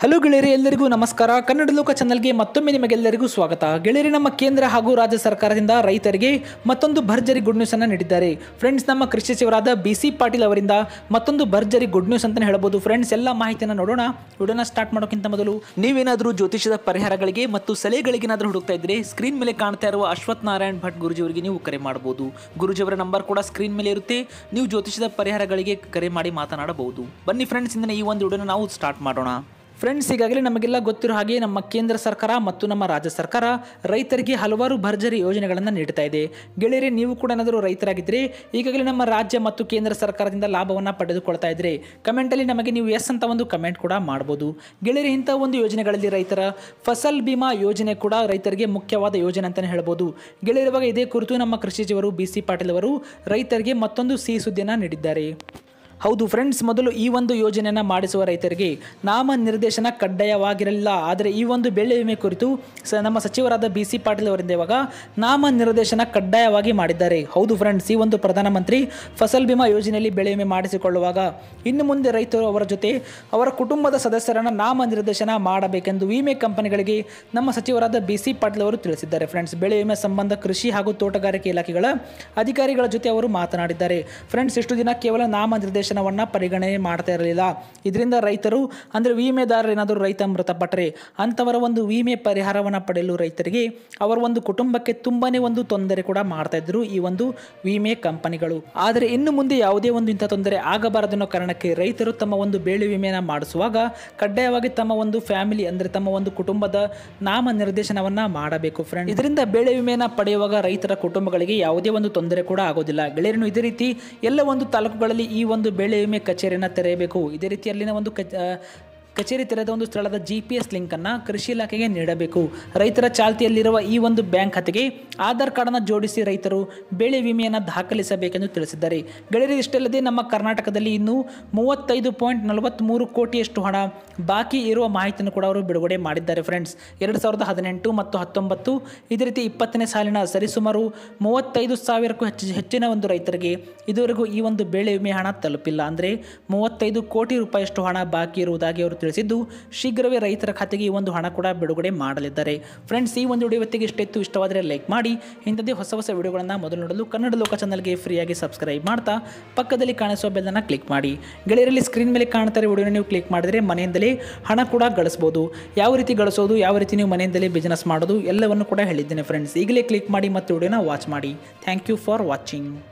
hello ಗೆಳೆಯರಿ ಎಲ್ಲರಿಗೂ ನಮಸ್ಕಾರ ಕನ್ನಡ ಲೋಕ ಚಾನಲ್ಗೆ ಮತ್ತೊಮ್ಮೆ ನಿಮಗೆಲ್ಲರಿಗೂ ಸ್ವಾಗತ ಗೆಳೆಯರಿ ನಮ್ಮ ಕೇಂದ್ರ ಹಾಗೂ ರಾಜ್ಯ ಸರ್ಕಾರದಿಂದ ರೈತರಿಗೆ ಮತ್ತೊಂದು ಭರ್ಜರಿ ಗುಡ್ ನ್ಯೂಸ್ ಅನ್ನು ನೀಡಿದ್ದಾರೆ ಫ್ರೆಂಡ್ಸ್ ನಮ್ಮ ಕೃಷಿ ಸಚಿವರಾದ ಬಿ ಸಿ ಪಾಟೀಲ್ ಅವರಿಂದ ಮತ್ತೊಂದು ಭರ್ಜರಿ ಗುಡ್ ನ್ಯೂಸ್ ಅಂತ ಹೇಳ್ಬೋದು ಫ್ರೆಂಡ್ಸ್ ಎಲ್ಲ ಮಾಹಿತಿಯನ್ನು ನೋಡೋಣ ವಿಡಿಯೋನ ಸ್ಟಾರ್ಟ್ ಮಾಡೋಕ್ಕಿಂತ ಮೊದಲು ನೀವೇನಾದರೂ ಜ್ಯೋತಿಷದ ಪರಿಹಾರಗಳಿಗೆ ಮತ್ತು ಸಲಹೆಗಳಿಗೇನಾದರೂ ಹುಡುಕ್ತಾ ಇದ್ರೆ ಸ್ಕ್ರೀನ್ ಮೇಲೆ ಕಾಣ್ತಾ ಇರುವ ಅಶ್ವಥ್ ನಾರಾಯಣ್ ಭಟ್ ಗುರುಜಿಯವರಿಗೆ ನೀವು ಕರೆ ಮಾಡಬಹುದು ಗುರುಜಿಯವರ ನಂಬರ್ ಕೂಡ ಸ್ಕ್ರೀನ್ ಮೇಲೆ ಇರುತ್ತೆ ನೀವು ಜ್ಯೋತಿಷದ ಪರಿಹಾರಗಳಿಗೆ ಕರೆ ಮಾಡಿ ಮಾತನಾಡಬಹುದು ಬನ್ನಿ ಫ್ರೆಂಡ್ಸ್ ಇಂದಿನ ಈ ಒಂದು ವಿಡಿಯೋನ ನಾವು ಸ್ಟಾರ್ಟ್ ಮಾಡೋಣ ಫ್ರೆಂಡ್ಸ್ ಈಗಾಗಲೇ ನಮಗೆಲ್ಲ ಗೊತ್ತಿರೋ ಹಾಗೆ ನಮ್ಮ ಕೇಂದ್ರ ಸರ್ಕಾರ ಮತ್ತು ನಮ್ಮ ರಾಜ್ಯ ಸರ್ಕಾರ ರೈತರಿಗೆ ಹಲವಾರು ಭರ್ಜರಿ ಯೋಜನೆಗಳನ್ನು ನೀಡ್ತಾ ಇದೆ ಗೆಳೆಯರೆ ನೀವು ಕೂಡ ಏನಾದರೂ ರೈತರಾಗಿದ್ದರೆ ಈಗಾಗಲೇ ನಮ್ಮ ರಾಜ್ಯ ಮತ್ತು ಕೇಂದ್ರ ಸರ್ಕಾರದಿಂದ ಲಾಭವನ್ನು ಪಡೆದುಕೊಳ್ತಾ ಇದ್ರೆ ಕಮೆಂಟಲ್ಲಿ ನಮಗೆ ನೀವು ಎಸ್ ಅಂತ ಒಂದು ಕಮೆಂಟ್ ಕೂಡ ಮಾಡ್ಬೋದು ಗೆಳೆಯರೆ ಇಂಥ ಒಂದು ಯೋಜನೆಗಳಲ್ಲಿ ರೈತರ ಫಸಲ್ ಬಿಮಾ ಯೋಜನೆ ಕೂಡ ರೈತರಿಗೆ ಮುಖ್ಯವಾದ ಯೋಜನೆ ಅಂತಲೇ ಹೇಳ್ಬೋದು ಗೆಳೆಯರಿವಾಗ ಇದೇ ಕುರಿತು ನಮ್ಮ ಕೃಷಿ ಸಚಿವರು ಬಿ ಸಿ ಪಾಟೀಲ್ ಅವರು ರೈತರಿಗೆ ಮತ್ತೊಂದು ಸಿಹಿ ಸುದ್ದಿಯನ್ನು ನೀಡಿದ್ದಾರೆ ಹೌದು ಫ್ರೆಂಡ್ಸ್ ಮೊದಲು ಈ ಒಂದು ಯೋಜನೆಯನ್ನು ಮಾಡಿಸುವ ರೈತರಿಗೆ ನಾಮ ನಿರ್ದೇಶನ ಕಡ್ಡಾಯವಾಗಿರಲಿಲ್ಲ ಆದರೆ ಈ ಒಂದು ಬೆಳೆ ವಿಮೆ ಕುರಿತು ಸ ನಮ್ಮ ಸಚಿವರಾದ ಬಿ ಸಿ ಪಾಟೀಲ್ ಅವರಿಂದ ಇವಾಗ ನಾಮ ನಿರ್ದೇಶನ ಕಡ್ಡಾಯವಾಗಿ ಮಾಡಿದ್ದಾರೆ ಹೌದು ಫ್ರೆಂಡ್ಸ್ ಈ ಒಂದು ಪ್ರಧಾನಮಂತ್ರಿ ಫಸಲ್ ಬಿಮಾ ಯೋಜನೆಯಲ್ಲಿ ಬೆಳೆ ವಿಮೆ ಮಾಡಿಸಿಕೊಳ್ಳುವಾಗ ಇನ್ನು ಮುಂದೆ ರೈತರು ಅವರ ಜೊತೆ ಅವರ ಕುಟುಂಬದ ಸದಸ್ಯರನ್ನು ನಾಮ ನಿರ್ದೇಶನ ಮಾಡಬೇಕೆಂದು ವಿಮೆ ಕಂಪನಿಗಳಿಗೆ ನಮ್ಮ ಸಚಿವರಾದ ಬಿ ಸಿ ಪಾಟೀಲ್ ಅವರು ತಿಳಿಸಿದ್ದಾರೆ ಫ್ರೆಂಡ್ಸ್ ಬೆಳೆ ವಿಮೆ ಸಂಬಂಧ ಕೃಷಿ ಹಾಗೂ ತೋಟಗಾರಿಕೆ ಇಲಾಖೆಗಳ ಅಧಿಕಾರಿಗಳ ಜೊತೆ ಅವರು ಮಾತನಾಡಿದ್ದಾರೆ ಫ್ರೆಂಡ್ಸ್ ಇಷ್ಟು ದಿನ ಕೇವಲ ನಾಮ ನಿರ್ದೇಶನವನ್ನು ಪರಿಗಣನೆ ಮಾಡ್ತಾ ಇರಲಿಲ್ಲ ಇದರಿಂದ ರೈತರು ಅಂದರೆ ವಿಮೆದಾರರು ಏನಾದರೂ ರೈತ ಮೃತಪಟ್ಟರೆ ಅಂಥವರ ಒಂದು ವಿಮೆ ಪರಿಹಾರವನ್ನು ಪಡೆಯಲು ರೈತರಿಗೆ ಅವರ ಒಂದು ಕುಟುಂಬಕ್ಕೆ ತುಂಬಾನೇ ಒಂದು ತೊಂದರೆ ಕೂಡ ಮಾಡ್ತಾ ಇದ್ರು ಈ ಒಂದು ವಿಮೆ ಕಂಪನಿಗಳು ಆದರೆ ಇನ್ನು ಮುಂದೆ ಯಾವುದೇ ಒಂದು ಇಂಥ ತೊಂದರೆ ಆಗಬಾರದನ್ನೋ ಕಾರಣಕ್ಕೆ ರೈತರು ತಮ್ಮ ಒಂದು ಬೆಳೆ ವಿಮೆಯನ್ನು ಮಾಡಿಸುವಾಗ ಕಡ್ಡಾಯವಾಗಿ ತಮ್ಮ ಒಂದು ಫ್ಯಾಮಿಲಿ ಅಂದರೆ ತಮ್ಮ ಒಂದು ಕುಟುಂಬದ ನಾಮ ನಿರ್ದೇಶನವನ್ನ ಮಾಡಬೇಕು ಫ್ರೆಂಡ್ ಇದರಿಂದ ಬೆಳೆ ವಿಮೆಯನ್ನು ಪಡೆಯುವಾಗ ರೈತರ ಕುಟುಂಬಗಳಿಗೆ ಯಾವುದೇ ಒಂದು ತೊಂದರೆ ಕೂಡ ಆಗೋದಿಲ್ಲ ಗೆಳೆಯರನ್ನು ಇದೇ ರೀತಿ ಎಲ್ಲ ಒಂದು ತಾಲೂಕುಗಳಲ್ಲಿ ಈ ಒಂದು ಬೆಳೆ ವಿಮೆ ಕಚೇರಿಯನ್ನು ತೆರೆಯಬೇಕು ಇದೇ ರೀತಿ ಅಲ್ಲಿನ ಒಂದು ಕ ಆ, ಕಚೇರಿ ತೆರೆದ ಒಂದು ಸ್ಥಳದ ಜಿ ಪಿ ಎಸ್ ಲಿಂಕನ್ನು ಕೃಷಿ ಇಲಾಖೆಗೆ ನೀಡಬೇಕು ರೈತರ ಚಾಲ್ತಿಯಲ್ಲಿರುವ ಈ ಒಂದು ಬ್ಯಾಂಕ್ ಖಾತೆಗೆ ಆಧಾರ್ ಕಾರ್ಡನ್ನು ಜೋಡಿಸಿ ರೈತರು ಬೆಳೆ ವಿಮೆಯನ್ನು ದಾಖಲಿಸಬೇಕೆಂದು ತಿಳಿಸಿದ್ದಾರೆ ಗೆಳೆಯರು ಇಷ್ಟಲ್ಲದೆ ನಮ್ಮ ಕರ್ನಾಟಕದಲ್ಲಿ ಇನ್ನೂ ಮೂವತ್ತೈದು ಪಾಯಿಂಟ್ ನಲವತ್ತ್ಮೂರು ಕೋಟಿಯಷ್ಟು ಹಣ ಬಾಕಿ ಇರುವ ಮಾಹಿತಿಯನ್ನು ಕೂಡ ಅವರು ಬಿಡುಗಡೆ ಮಾಡಿದ್ದಾರೆ ಫ್ರೆಂಡ್ಸ್ ಎರಡು ಸಾವಿರದ ಹದಿನೆಂಟು ಮತ್ತು ಹತ್ತೊಂಬತ್ತು ಇದೇ ರೀತಿ ಇಪ್ಪತ್ತನೇ ಸಾಲಿನ ಸರಿಸುಮಾರು ಮೂವತ್ತೈದು ಸಾವಿರಕ್ಕೂ ಹೆಚ್ಚು ಹೆಚ್ಚಿನ ಒಂದು ರೈತರಿಗೆ ಇದುವರೆಗೂ ಈ ಒಂದು ಬೆಳೆ ವಿಮೆ ಹಣ ತಲುಪಿಲ್ಲ ಅಂದರೆ ಮೂವತ್ತೈದು ಕೋಟಿ ರೂಪಾಯಿಯಷ್ಟು ಹಣ ಬಾಕಿ ಇರುವುದಾಗಿ ಅವರು ತಿಳಿಸಿದ್ದು ಶೀಘ್ರವೇ ರೈತರ ಖಾತೆಗೆ ಈ ಒಂದು ಹಣ ಕೂಡ ಬಿಡುಗಡೆ ಮಾಡಲಿದ್ದಾರೆ ಫ್ರೆಂಡ್ಸ್ ಈ ಒಂದು ವಿಡಿಯೋ ಇವತ್ತಿಗೆ ಇಷ್ಟಿತ್ತು ಇಷ್ಟವಾದರೆ ಲೈಕ್ ಮಾಡಿ ಇಂಥದ್ದೇ ಹೊಸ ಹೊಸ ವಿಡಿಯೋಗಳನ್ನು ಮೊದಲು ನೋಡಲು ಕನ್ನಡ ಲೋಕ ಚಾನಲ್ಗೆ ಫ್ರೀಯಾಗಿ ಸಬ್ಸ್ಕ್ರೈಬ್ ಮಾಡ್ತಾ ಪಕ್ಕದಲ್ಲಿ ಕಾಣಿಸುವ ಬೆಲ್ಲನ್ನು ಕ್ಲಿಕ್ ಮಾಡಿ ಗೆಳೆಯರಲ್ಲಿ ಸ್ಕ್ರೀನ್ ಮೇಲೆ ಕಾಣ್ತಾರೆ ವಿಡಿಯೋನ ನೀವು ಕ್ಲಿಕ್ ಮಾಡಿದರೆ ಮನೆಯಿಂದಲೇ ಹಣ ಕೂಡ ಗಳಿಸ್ಬೋದು ಯಾವ ರೀತಿ ಗಳಿಸೋದು ಯಾವ ರೀತಿ ನೀವು ಮನೆಯಿಂದಲೇ ಬಿಸ್ನೆಸ್ ಮಾಡೋದು ಎಲ್ಲವನ್ನು ಕೂಡ ಹೇಳಿದ್ದೇನೆ ಫ್ರೆಂಡ್ಸ್ ಈಗಲೇ ಕ್ಲಿಕ್ ಮಾಡಿ ಮತ್ತು ವಿಡಿಯೋನ ವಾಚ್ ಮಾಡಿ ಥ್ಯಾಂಕ್ ಯು ಫಾರ್ ವಾಚಿಂಗ್